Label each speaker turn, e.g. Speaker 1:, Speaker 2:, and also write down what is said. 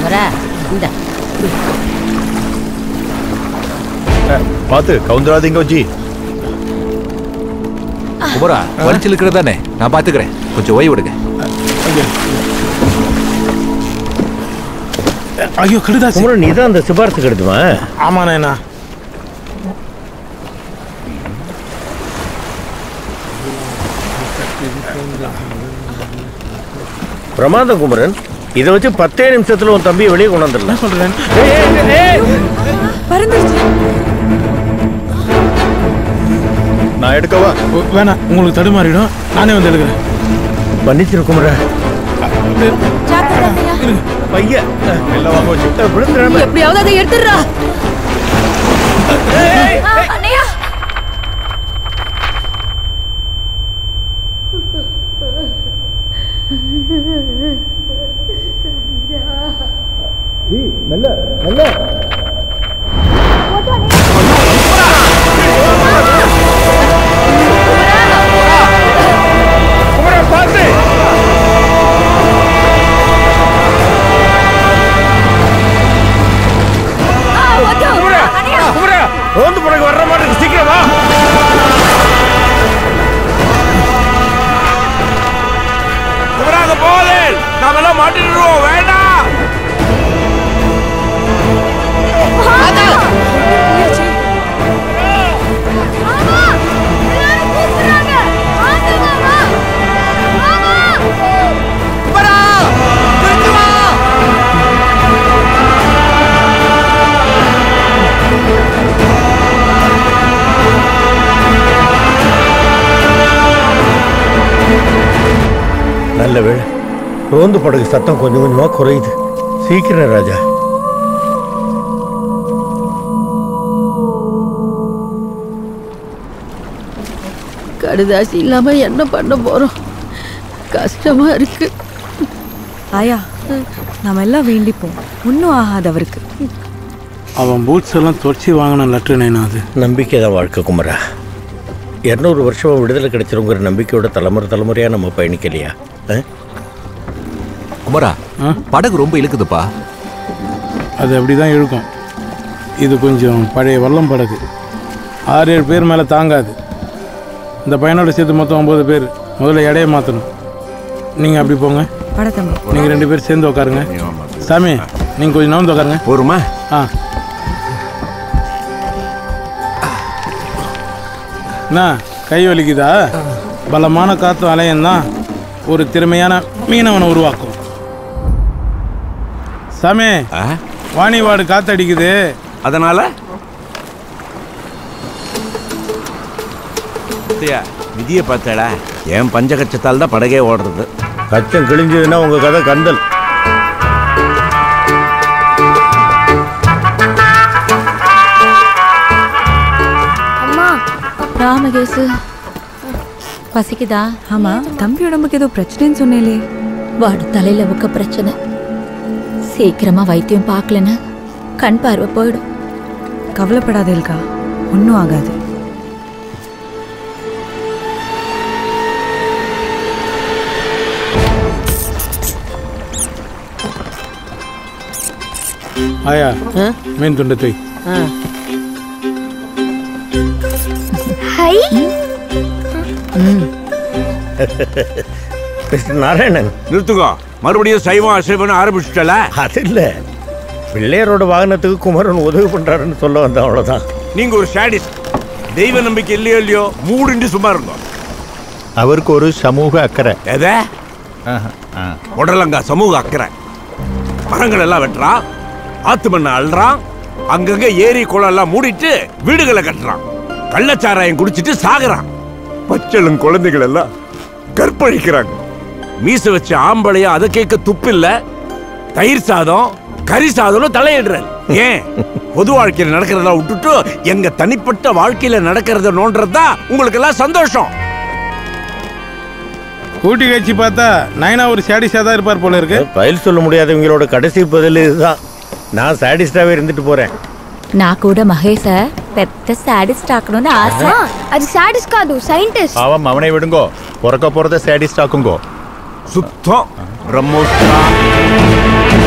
Speaker 1: குமரா இந்த
Speaker 2: பார்த்து கவுந்துராதீங்க ஜி
Speaker 3: குமரா வலிச்சு இருக்கிறதானே நான் பாத்துக்கிறேன் கொஞ்சம் ஓய்வு விடுங்க
Speaker 4: ஐயோ கடுதாசி
Speaker 5: குமரன் நீ தான் அந்த சிபாரசு கெடுத்துமா
Speaker 4: ஆமாண்ணா
Speaker 5: பிரமாதம் குமரன் இதை வச்சு பத்தே நிமிஷத்துல உன் தம்பியை வெளியே கொண்டு வந்துடலாம்
Speaker 4: சொல்றேன்
Speaker 6: பறந்துருச்சு
Speaker 2: நான் எடுக்கவா
Speaker 4: வேணாம் உங்களுக்கு தடுமாறிடும் நானே வந்து எடுக்கிறேன்
Speaker 5: மன்னிச்சிரு குமரன்
Speaker 6: ஜாக்கிரதையா
Speaker 5: பையன்
Speaker 2: எல்லாம் வாங்க வச்சு
Speaker 5: விழுந்துடாம
Speaker 6: எப்படியாவது அதை எடுத்துடுறா ஆ, அண்ணையா
Speaker 5: மெல்ல மெல்ல குமரன் பார்த்து குமரன் ரோந்து படகு வர்ற மாதிரி இருக்கு. சீக்கிரம் வா
Speaker 7: குமராக போதே நாம எல்லாம் மாட்டிடுவோம் வேண்டாம்
Speaker 5: நல்ல வேளை ரோந்து படகு சத்தம் கொஞ்சம் கொஞ்சமா குறையுது சீக்கிரம் ராஜா
Speaker 1: கடுதாசி இல்லாம என்ன பண்ண போறோம் கஷ்டமா இருக்கு
Speaker 6: ஆயா நாம எல்லாம் வேண்டிப்போம் ஒன்றும் ஆகாது அவருக்கு
Speaker 4: அவன் பூட்ஸ் எல்லாம் தொடச்சி வாங்கின லெட்டர் நைனா அது
Speaker 5: நம்பிக்கை தான் வாழ்க்கை குமரா இரநூறு வருஷமா விடுதலை கிடைச்சிருங்கிற நம்பிக்கையோட தலைமுறை தலைமுறையா நம்ம பயணிக்கலையா ஆ?
Speaker 3: குமரா
Speaker 4: ஆ?
Speaker 3: படகு ரொம்ப இழுக்குதுப்பா
Speaker 4: அது அப்படி தான் இழுக்கும் இது கொஞ்சம் பழைய வல்லம் படகு ஆறு ஏழு பேர் மேலே தாங்காது இந்த பையனோட சேர்த்து மொத்தம் ஒம்பது பேர் முதல்ல எடையை மாற்றணும் நீங்கள் அப்படி போங்க
Speaker 6: பட தம்பி
Speaker 4: நீங்கள் ரெண்டு பேர் சேர்ந்து உட்காருங்க சாமி நீங்கள் கொஞ்சம் நவுந்து உட்காருங்க
Speaker 7: போருமா
Speaker 4: ஆ என்ன கை வலிக்குதா பலமான காத்தும் அலையும் தான் ஒரு திறமையான மீனவனை உருவாக்கும் சாமி வாணி வாடு காத்தடிக்குது
Speaker 7: அதனால அத்தையா, விதியை பார்த்தாடா என் பஞ்சகச்சத்தால் தான் படகே ஓடுறது
Speaker 5: கச்சம் கிழிஞ்சதுன்னா உங்க கதை கந்தல்
Speaker 8: ராமகேசு பசிக்குதா
Speaker 6: ஆமா தம்பி உடம்புக்கு ஏதோ பிரச்சனைன்னு சொன்னேலே
Speaker 8: வாடு தலையில வைக்க பிரச்சனை சீக்கிரமா வைத்தியம் பார்க்கலன்னு கண் பார்வை போயிடும்
Speaker 6: கவலைப்படாத இல்கா ஒன்றும் ஆகாது
Speaker 4: ஆயா மீன் துண்டை தூய்
Speaker 5: மிஸ்டர் நாராயணன்
Speaker 7: நிறுத்துக்கோ மறுபடியும் சைவம் அசைவம் ஆரம்பிச்சுட்டல
Speaker 5: அது இல்ல பிள்ளையரோட வாகனத்துக்கு குமரன் உதவி பண்றாருன்னு சொல்ல வந்தேன் அவ்வளவுதான்
Speaker 7: நீங்க ஒரு ஸ்டாடிஸ் தெய்வ நம்பிக்கை இல்லையோ இல்லையோ மூடுண்டு சும்மா இருந்தோம்
Speaker 2: அவருக்கு ஒரு சமூக அக்கறை
Speaker 7: எதை உடலங்க சமூக அக்கறை மரங்கள் எல்லாம் வெட்டுறான் ஆத்து மண்ணை அள்ளுறான் அங்கங்க ஏரி குளம் எல்லாம் மூடிட்டு வீடுகளை கட்டுறான் கள்ளச்சாராயம் குடிச்சிட்டு சாகுறான் பச்சளும் குழந்தைகள் எல்லாம் கற்பழிக்கிறாங்க மீச வச்ச ஆம்பளையும் அதை கேட்க துப்பில்ல தயிர் சாதம் கறி சாதம்னு தலையிடுறாரு ஏன் பொது வாழ்க்கையில நடக்கிறதா விட்டுட்டு எங்க தனிப்பட்ட வாழ்க்கையில நடக்கிறத நோன்றதா உங்களுக்கு எல்லாம் சந்தோஷம்
Speaker 4: கூட்டி கட்சி பார்த்தா நைனா ஒரு சாடிஸாக தான் இருப்பார் போல இருக்கு
Speaker 5: பதில் சொல்ல முடியாதவங்களோட கடைசி பதில் இதுதான் நான் சாடிஸ்டாவே இருந்துட்டு போறேன்
Speaker 8: நான் கூட மகேஷ பெத்த சாடிஸ்ட் ஆக்கணும்னு ஆசை
Speaker 9: అది సాడిస్ కాదు సైంటిస్ట్
Speaker 2: பாவம் அவனை விடுங்கோ பிறக்க போறத சேடிஸ்ட் ஆக்குங்கோ
Speaker 7: சுத்தம் பிரம்மோத்சவம்